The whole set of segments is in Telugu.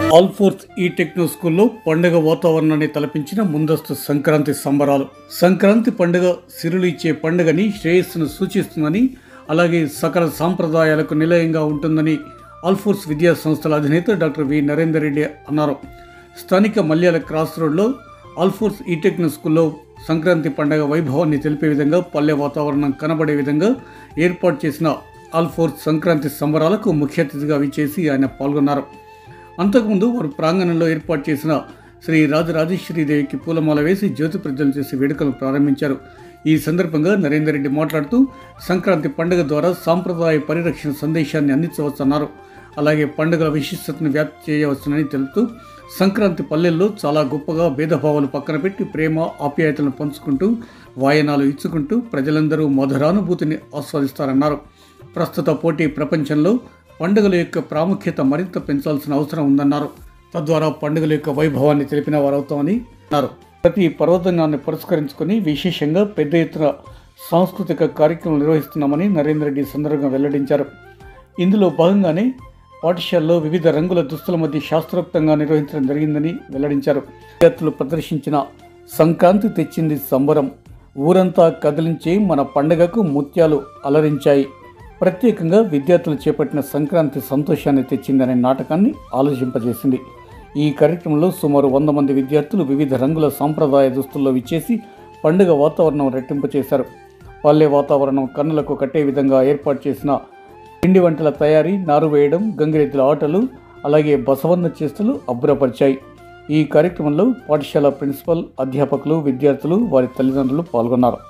ఆల్ఫోర్స్ ఈ టెక్నో స్కూల్లో పండుగ వాతావరణాన్ని తలపించిన ముందస్తు సంక్రాంతి సంబరాలు సంక్రాంతి పండుగ సిరులు ఇచ్చే పండుగని శ్రేయస్సును సూచిస్తుందని అలాగే సకల సాంప్రదాయాలకు నిలయంగా ఉంటుందని ఆల్ఫోర్స్ విద్యా సంస్థల అధినేత డాక్టర్ వి నరేందర్ రెడ్డి అన్నారు స్థానిక మల్యాల క్రాస్ రోడ్లో ఆల్ఫోర్స్ ఈ టెక్నో స్కూల్లో సంక్రాంతి పండుగ వైభవాన్ని తెలిపే విధంగా పల్లె వాతావరణం కనబడే విధంగా ఏర్పాటు చేసిన ఆల్ఫోర్స్ సంక్రాంతి సంబరాలకు ముఖ్య అతిథిగా విచ్చేసి ఆయన పాల్గొన్నారు అంతకుముందు వారు ప్రాంగణంలో ఏర్పాటు చేసిన శ్రీ రాజరాజేశ్వరీదేవికి పూలమాల వేసి జ్యోతి ప్రజ్వలన చేసి వేడుకలు ప్రారంభించారు ఈ సందర్భంగా నరేందర్ రెడ్డి మాట్లాడుతూ సంక్రాంతి పండుగ ద్వారా సాంప్రదాయ పరిరక్షణ సందేశాన్ని అందించవచ్చన్నారు అలాగే పండుగల విశిష్టతను వ్యాప్తి చేయవచ్చునని తెలుపుతూ సంక్రాంతి పల్లెల్లో చాలా గొప్పగా భేదభావాలు పక్కన పెట్టి ప్రేమ ఆప్యాయతలను పంచుకుంటూ వాయనాలు ఇచ్చుకుంటూ ప్రజలందరూ మధురానుభూతిని ఆస్వాదిస్తారన్నారు ప్రస్తుత పోటీ ప్రపంచంలో పండుగల యొక్క ప్రాముఖ్యత మరింత పెంచాల్సిన అవసరం ఉందన్నారు తద్వారా పండుగల యొక్క వైభవాన్ని తెలిపిన వారవుతామని అన్నారు ప్రతి పర్వదినాన్ని పురస్కరించుకొని విశేషంగా పెద్ద ఎత్తున సాంస్కృతిక కార్యక్రమం నిర్వహిస్తున్నామని నరేందర్ రెడ్డి ఈ సందర్భంగా వెల్లడించారు ఇందులో భాగంగానే పాఠశాలలో వివిధ రంగుల దుస్తుల మధ్య శాస్త్రోక్తంగా నిర్వహించడం జరిగిందని వెల్లడించారు విద్యార్థులు ప్రదర్శించిన సంక్రాంతి తెచ్చింది సంబరం ఊరంతా కదిలించి మన పండగకు ముత్యాలు అలరించాయి ప్రత్యేకంగా విద్యార్థులు చేపట్టిన సంక్రాంతి సంతోషాన్ని తెచ్చిందనే నాటకాన్ని ఆలోచింపజేసింది ఈ కార్యక్రమంలో సుమారు వంద మంది విద్యార్థులు వివిధ రంగుల సాంప్రదాయ దుస్తుల్లో విచ్చేసి పండుగ వాతావరణం రెట్టింపచేశారు పల్లె వాతావరణం కన్నులకు కట్టే విధంగా ఏర్పాటు చేసిన పిండి వంటల తయారీ నారు వేయడం గంగిరెద్దుల ఆటలు అలాగే బసవన్న చేష్టలు అబ్బురపరిచాయి ఈ కార్యక్రమంలో పాఠశాల ప్రిన్సిపల్ అధ్యాపకులు విద్యార్థులు వారి తల్లిదండ్రులు పాల్గొన్నారు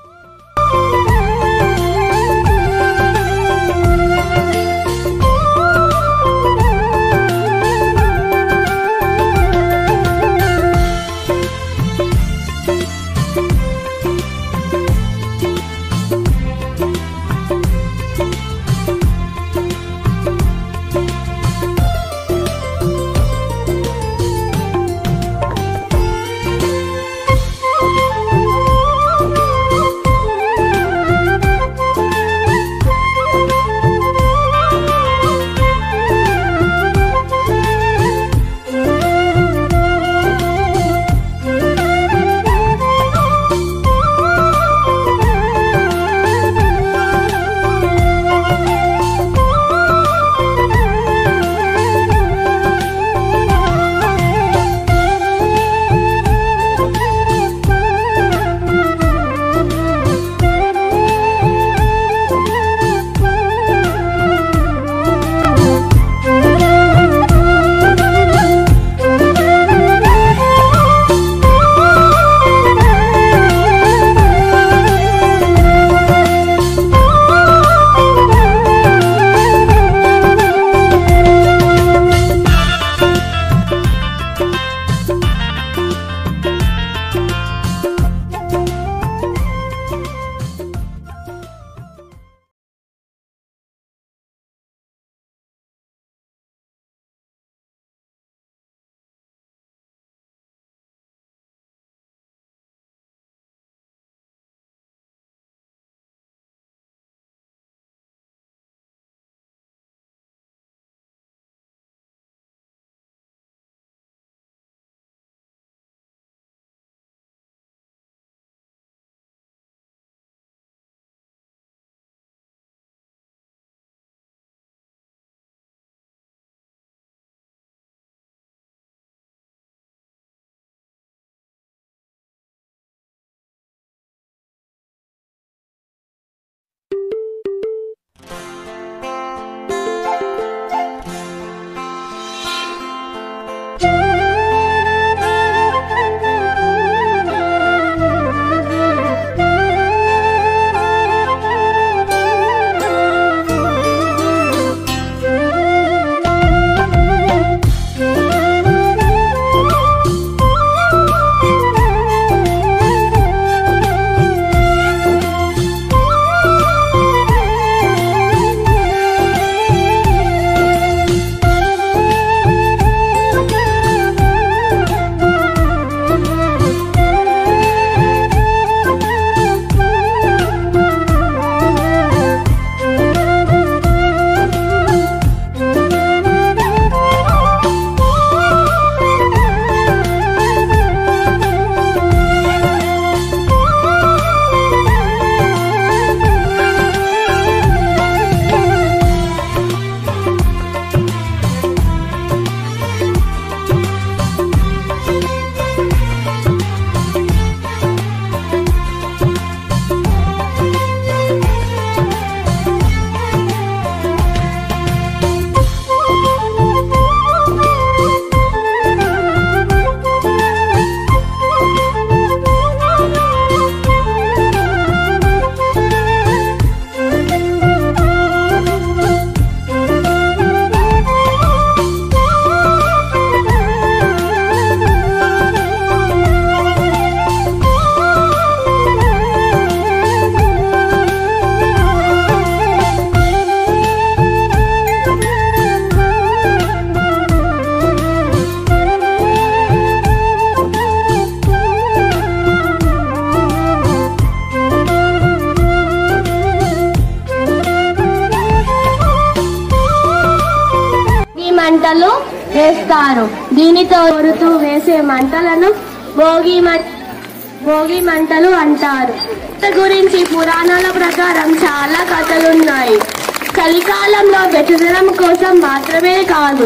మంటలు వేస్తారు దీనితో ఉరుతూ వేసే మంటలను భోగి మ- భోగి మంటలు అంటారు వీటి గురించి పురాణాల ప్రకారం చాలా కథలున్నాయి చలికాలంలో వెచ్చదనం కోసం మాత్రమే కాదు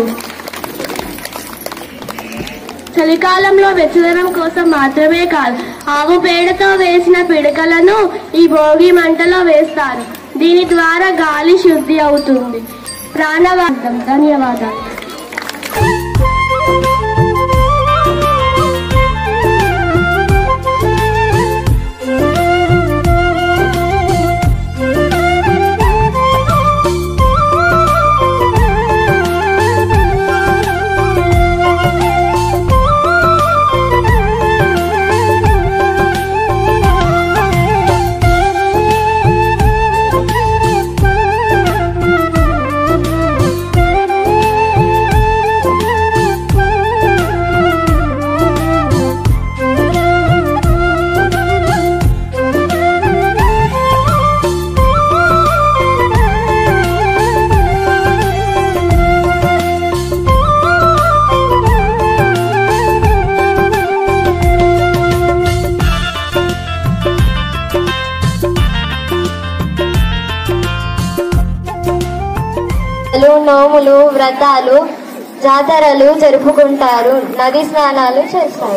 చలికాలంలో వెచ్చదనం కోసం మాత్రమే కాదు ఆవు పేడతో వేసిన పిడకలను ఈ భోగి మంటలో వేస్తారు దీని ద్వారా గాలి శుద్ధి అవుతుంది ప్రాణవాదం ధన్యవాదాలు పూజలు, నోములు వ్రతాలు జాతరలు జరుపుకుంటారు నది స్నానాలు చేస్తారు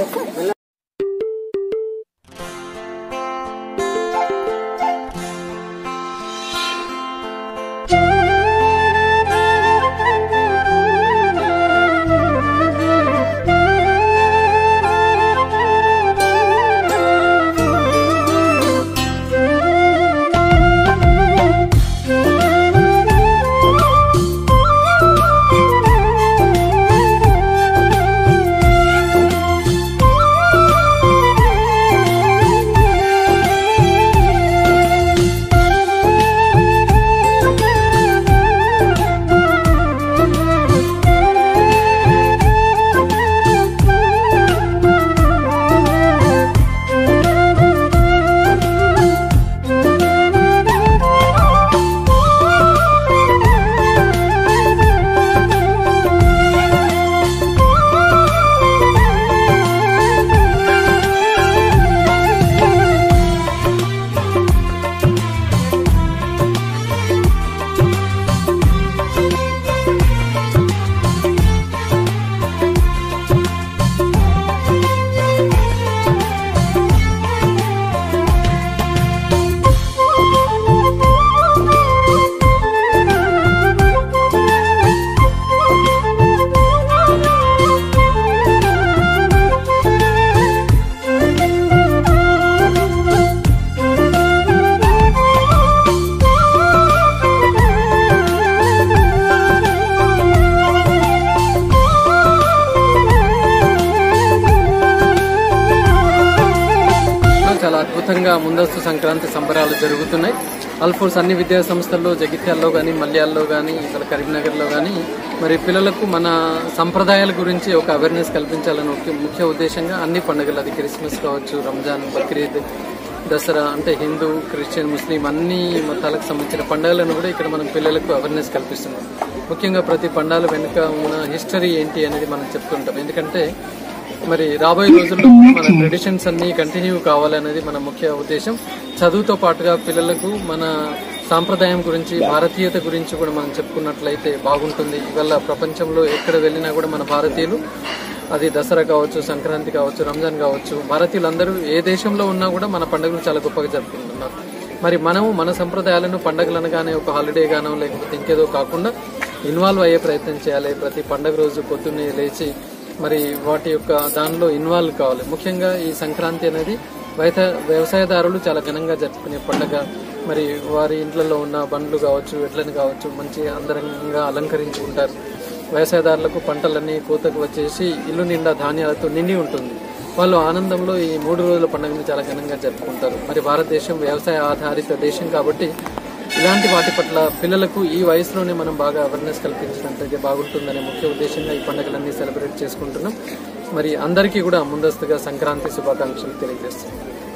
చాలా అద్భుతంగా ముందస్తు సంక్రాంతి సంబరాలు జరుగుతున్నాయి అల్ఫోర్స్ అన్ని విద్యా సంస్థల్లో జగిత్యాల్లో కానీ మల్యాల్లో కానీ ఇక్కడ కరీంనగర్లో కానీ మరి పిల్లలకు మన సంప్రదాయాల గురించి ఒక అవేర్నెస్ కల్పించాలని ఒక ముఖ్య ఉద్దేశంగా అన్ని పండుగలు అది క్రిస్మస్ కావచ్చు రంజాన్ బక్రీద్ దసరా అంటే హిందూ క్రిస్టియన్ ముస్లిం అన్ని మతాలకు సంబంధించిన పండుగలను కూడా ఇక్కడ మనం పిల్లలకు అవేర్నెస్ కల్పిస్తున్నాం ముఖ్యంగా ప్రతి పండుగల వెనుక ఉన్న హిస్టరీ ఏంటి అనేది మనం చెప్తుంటాం ఎందుకంటే మరి రాబోయే రోజుల్లో మన ట్రెడిషన్స్ అన్ని కంటిన్యూ కావాలనేది మన ముఖ్య ఉద్దేశం చదువుతో పాటుగా పిల్లలకు మన సాంప్రదాయం గురించి భారతీయత గురించి కూడా మనం చెప్పుకున్నట్లయితే బాగుంటుంది ఇవాళ ప్రపంచంలో ఎక్కడ వెళ్ళినా కూడా మన భారతీయులు అది దసరా కావచ్చు సంక్రాంతి కావచ్చు రంజాన్ కావచ్చు భారతీయులందరూ ఏ దేశంలో ఉన్నా కూడా మన పండుగలు చాలా గొప్పగా జరుపుకుంటున్నారు మరి మనము మన సంప్రదాయాలను పండుగలు అనగానే ఒక హాలిడే గానో లేకపోతే ఇంకేదో కాకుండా ఇన్వాల్వ్ అయ్యే ప్రయత్నం చేయాలి ప్రతి పండుగ రోజు పొద్దున్నే లేచి మరి వాటి యొక్క దానిలో ఇన్వాల్వ్ కావాలి ముఖ్యంగా ఈ సంక్రాంతి అనేది వైత వ్యవసాయదారులు చాలా ఘనంగా జరుపుకునే పండుగ మరి వారి ఇంట్లలో ఉన్న బండ్లు కావచ్చు ఎడ్లను కావచ్చు మంచి అందరంగా అలంకరించుకుంటారు వ్యవసాయదారులకు పంటలన్నీ కోతకు వచ్చేసి ఇల్లు నిండా ధాన్యాలతో నిండి ఉంటుంది వాళ్ళు ఆనందంలో ఈ మూడు రోజుల పండుగని చాలా ఘనంగా జరుపుకుంటారు మరి భారతదేశం వ్యవసాయ ఆధారిత దేశం కాబట్టి ఇలాంటి వాటి పట్ల పిల్లలకు ఈ వయసులోనే మనం బాగా అవేర్నెస్ కల్పించినట్లయితే బాగుంటుందనే ముఖ్య ఉద్దేశంగా ఈ పండుగలన్నీ సెలబ్రేట్ చేసుకుంటున్నాం మరి అందరికీ కూడా ముందస్తుగా సంక్రాంతి శుభాకాంక్షలు తెలియజేస్తున్నాం